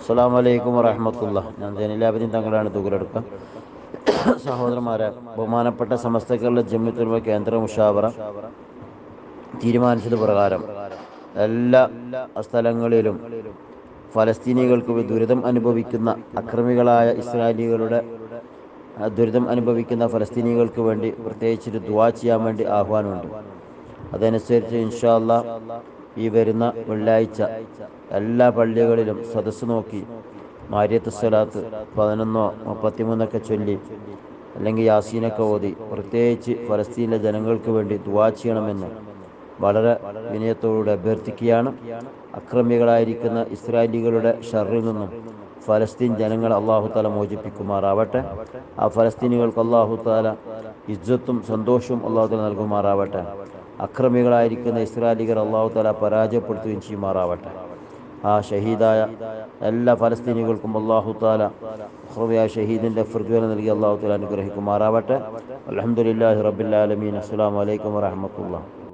അസ്സാം വലൈക്കും വറഹമത്തുള്ള ഞാൻ ജനലാബിദ്ദീൻ തങ്ങളാണ് തുകലെടുക്കുക സഹോദരന്മാരെ ബഹുമാനപ്പെട്ട സമസ്തകളുടെ ജമ്മിത്തുൽമ കേന്ദ്ര മുഷാവറ തീരുമാനിച്ചത് പ്രകാരം എല്ലാ സ്ഥലങ്ങളിലും ഫലസ്തീനികൾക്ക് ദുരിതം അനുഭവിക്കുന്ന അക്രമികളായ ഇസ്രായേലികളുടെ ആ ദുരിതം അനുഭവിക്കുന്ന ഫലസ്തീനികൾക്ക് വേണ്ടി പ്രത്യേകിച്ചൊരു ദുവാ ചെയ്യാൻ വേണ്ടി ആഹ്വാനമുണ്ട് അതനുസരിച്ച് ഇൻഷാല്ല ഈ വരുന്ന വെള്ളിയാഴ്ച എല്ലാ പള്ളികളിലും സദസ്സ് നോക്കി മാരിയത്ത് സ്വലാത്ത് പതിനൊന്നോ മുപ്പത്തിമൂന്നൊക്കെ ചൊല്ലി അല്ലെങ്കിൽ യാസീനൊക്കെ ഓതി പ്രത്യേകിച്ച് ഫലസ്തീനിലെ ജനങ്ങൾക്ക് വേണ്ടി ദുവാ ചെയ്യണമെന്ന് വളരെ വിനയത്തോടുകൂടി അഭ്യർത്ഥിക്കുകയാണ് അക്രമികളായിരിക്കുന്ന ഇസ്രായേലികളുടെ ഷറിൽ നിന്നും ഫലസ്തീൻ ജനങ്ങളെ അള്ളാഹു താല മോചിപ്പിക്കുമാറാവട്ടെ ആ ഫലസ്തീനികൾക്ക് അള്ളാഹു താല ഇജ്ജത്തും സന്തോഷവും അള്ളാഹു താല നൽകുമാറാവട്ടെ അക്രമികളായിരിക്കുന്ന ഇസ്രായേലികൾ അള്ളാഹു താല പരാജയപ്പെടുത്തുകയും ചെയ്യുമാറാവട്ടെ ആ ഷഹീദായ എല്ലാ ഫലസ്തീനികൾക്കും അള്ളാഹു താല ഹൃദയ ഷഹീദിൻ്റെ ഫിർജുവല നൽകി അള്ളാഹു താല അനുഗ്രഹിക്കുമാറാവട്ടെ അലഹമുല്ലാഹി റബ്ബിലാലമീൻ അസ്സാം വലൈക്കും വാഹമത്തുള്ള